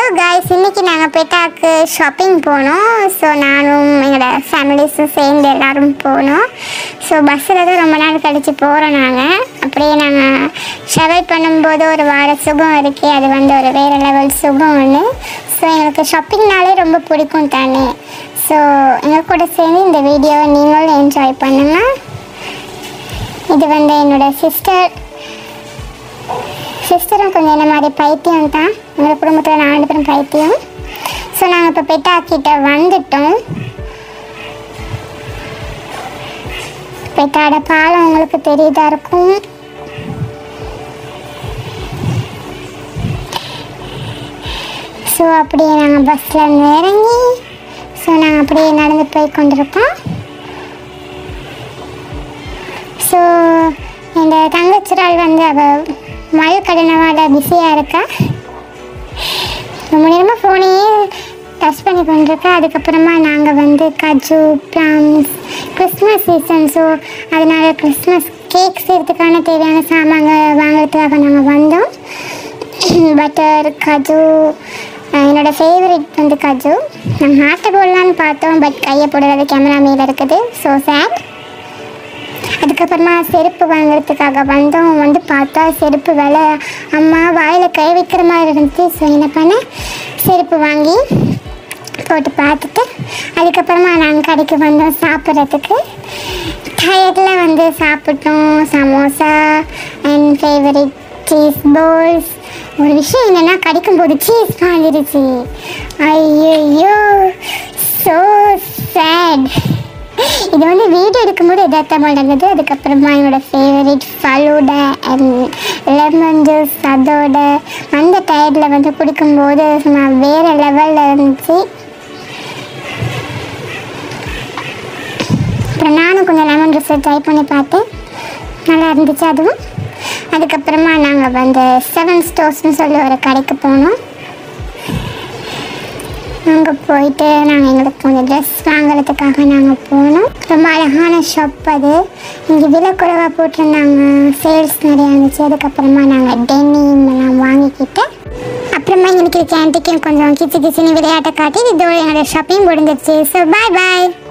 guys இன்னைக்கு நாங்கள் பெட்டாக்கு shopping போனோம் ஸோ நானும் எங்களோட ஃபேமிலிஸும் சேர்ந்து எல்லாரும் போனோம் ஸோ பஸ்ஸில் தான் ரொம்ப நாள் கழித்து போகிறோம் நாங்கள் அப்படியே நாங்கள் ட்ராவல் பண்ணும்போது ஒரு வார சுகம் இருக்கே அது வந்து ஒரு வேறு லெவல் சுகம் ஒன்று ஸோ எங்களுக்கு ஷாப்பிங்னாலே ரொம்ப பிடிக்கும் தானே ஸோ எங்கள் கூட சேர்ந்து இந்த வீடியோவை நீங்களும் என்ஜாய் பண்ணுங்கள் இது வந்து என்னோட சிஸ்டர் சிஸ்டரும் கொஞ்சம் என்ன மாதிரி பைத்தியம் தான் எங்கள் குடும்பத்தில் நாலு பேரும் பைத்தியம் ஸோ நாங்கள் இப்போ பெட்டாக்கிட்ட வந்துட்டோம் பெட்டாட பாலம் உங்களுக்கு தெரியுதா இருக்கும் ஸோ அப்படியே நாங்கள் பஸ்ஸில் இருந்து இறங்கி ஸோ நாங்கள் அப்படியே நடந்து போய் கொண்டிருக்கோம் ஸோ இந்த தங்கச்சிரால் வந்து அவள் மழை கடனவாட பிஸியாக இருக்கா ரொம்ப நேரமாக ஃபோனையே டச் பண்ணி கொண்டிருக்கா அதுக்கப்புறமா நாங்கள் வந்து kaju plums Christmas season so அதனால கிறிஸ்மஸ் கேக் செய்கிறதுக்கான தேவையான சாமாங்க வாங்குறதுக்காக நாங்கள் வந்தோம் பட்டர் கஜு அஹ் என்னோட ஃபேவரட் வந்து கஜு நாங்கள் ஹார்ட்டை போடலான்னு பார்த்தோம் பட் கையை போடுறது கேமரா மேலே இருக்குது ஸோ சேட் அதுக்கப்புறமா செருப்பு வாங்குறதுக்காக வந்தோம் வந்து பார்த்தா செருப்பு விலை அம்மா வாயில் கை வைக்கிற மாதிரி இருந்துச்சு ஸோ என்ன பண்ணேன் செருப்பு வாங்கி போட்டு பார்த்துட்டு அதுக்கப்புறமா நாங்கள் கடைக்கு வந்தோம் சாப்பிட்றதுக்கு டயர்டில் வந்து சாப்பிட்டோம் samosa and favourite cheese balls ஒரு விஷயம் என்னென்னா கிடைக்கும்போது சீஸ் வாங்கிருச்சு ஐயோ ஸோ சேட் இது வந்து வீடியோ எடுக்கும்போது எதார்த்தமாக நடந்தது அதுக்கப்புறமா என்னோட favourite falooda and lemon juice அதோட அந்த டயர்டில் வந்து குடிக்கும்போது சும்மா வேறு லெவலில் இருந்துச்சு அப்புறம் நானும் கொஞ்சம் லெமன் ஜூஸை ட்ரை பண்ணி பார்த்தேன் நல்லா இருந்துச்சு அதுவும் அதுக்கப்புறமா நாங்கள் வந்து செவன் ஸ்டோர்ஸ்னு சொல்லி ஒரு கடைக்கு போனோம் அங்கே போயிட்டு நாங்கள் எங்களுக்கு கொஞ்சம் ட்ரெஸ் வாங்குறதுக்காக நாங்கள் போனோம் ரொம்ப அழகான ஷாப் அது இங்கே விலை குறைவாக போட்டிருந்தாங்க சேல்ஸ் நிறையா இருந்துச்சு அதுக்கப்புறமா நாங்கள் டென்னிம் எல்லாம் வாங்கிக்கிட்டு அப்புறமா எனக்கு கேன்டீக்கும் கொஞ்சம் கிச்சு கிச்சின்னு விளையாட்டை காட்டி இதோட என்னோட ஷாப்பிங் முடிஞ்சிருச்சு ஸோ பாய் பாய்